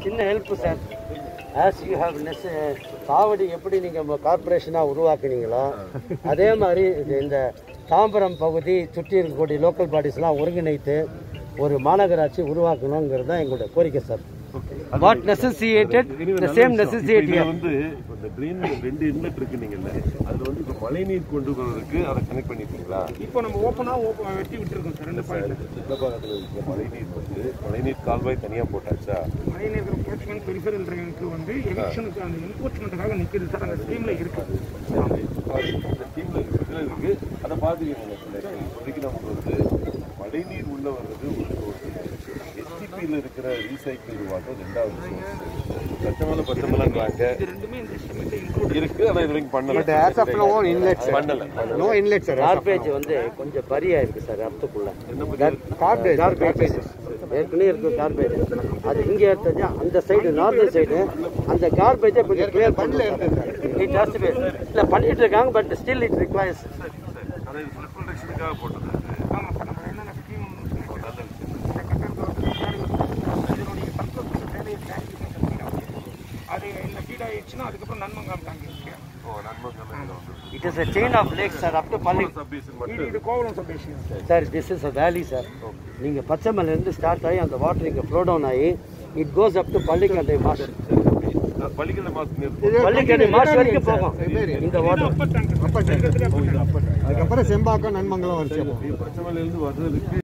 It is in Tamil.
சின்ன help sir as you have நெஸ் காவடி எப்படி நீங்கள் கார்பரேஷனாக உருவாக்குனீங்களோ அதே மாதிரி இது இந்த தாம்பரம் பகுதி சுற்றி இருக்கக்கூடிய லோக்கல் பாடிஸ்லாம் ஒருங்கிணைத்து ஒரு மாநகராட்சி உருவாக்கணுங்கிறது தான் எங்களுடைய கோரிக்கை sir what necessitated the same necessity இதுல வந்து இப்ப இந்த பிளேன் ரெண்டு இன்லெட் இருக்கு நீங்கல்ல அதுல வந்து இப்ப மழைநீர் கொண்டு வருவதற்கு அதை கனெக்ட் பண்ணிருக்கீங்களா இப்போ நம்ம ஓப்பனா ஓப்பன் வெட்டி விட்டுருக்கோம் சார் ரெண்டு பாயிண்ட் இந்த பாகத்துல இருக்க மழைநீர் வந்து மழைநீர் கால்வாய் தனியா போட்டாச்சா மழைநீர் கேட்ச்மெண்ட் பெரிஃபரல் ட்ரெயினுக்கு வந்து எலெக்ஷனுக்கு அந்த என்ஃபோர்ஸ்மெண்ட்டுக்காக நிற்கிது சார் அந்த ஸ்கீமில் இருக்கு இந்த டீம்ல இதுல இருக்கு அதை பாத்துக்கீங்க இப்போதைக்கு நமக்கு வந்து மழைநீர் உள்ள வர்றது ஒரு சோர்ஸ் எஸ்டிபியில் இருக்கிற ரீசைக்கிள் வாட்டர் ரெண்டாவது சோர்ஸ் பச்சைமலை பச்சைமலைங்கிறாங்க இது ரெண்டுமே இந்த எஸ்டிமேட் இன்க்ளூட் இருக்கு ஆனா இது வரைக்கும் பண்ணல as of now, inlet, sir. பண்ணல பண்ணல. No inlet, sir. கார்பேஜ் வந்து கொஞ்சம் பரியா இருக்கு சார் அர்த்தக்குள்ள Garbage. கார்பேஜ் ஏற்கனவே இருக்கு கார்பேஜ் அது இங்க எடுத்தது அந்த சைடு நார்தன் சைடு அந்த கார்பேஜை கொஞ்சம் கிளியர் பண்ணல இட் ஹாஸ் டு பி இல்ல பண்ணிட்டு இருக்காங்க பட் ஸ்டில் இட் ரிக்வயர்ஸ் ஆனா இது ஃபிளட் ப்ரொடக்ஷனுக்காக போட்டது ஆமாம் சார் நம்ம என்னென்ன ஸ்கீம் இதனுடைய பர்பஸ் வேலையை கிளாரிஃபிகேஷன் பண்ணி அது இந்த ஃபீட் ஆயிடுச்சுன்னா அதுக்கப்புறம் நன்மங்காம் தாங்கி இருக்கு ஓ நண்பர்கள் வந்து it is a chain of lakes sir up to பள்ளி சப்பீசன் இது மட்டும் இது கோவலம் சபேஷியன் sir this is a valley sir நீங்க பச்சைமலையில இருந்து ஸ்டார்ட் ஆகி அந்த வாட்டர் இங்க ஃப்ளோ டவுன் ஆகி it goes up to Pallikaranai marsh பள்ளிக்கலை மாசம் பள்ளிக்கண்டை மாஸ் வரைக்கும் போகும் இந்த வாட்டர் அப்பர் டேங்க் அதுக்கப்புறம் செம்பாக்கம் நன்மங்கலம் வரிசை பச்சைமலையிலிருந்து வர்றதுக்கு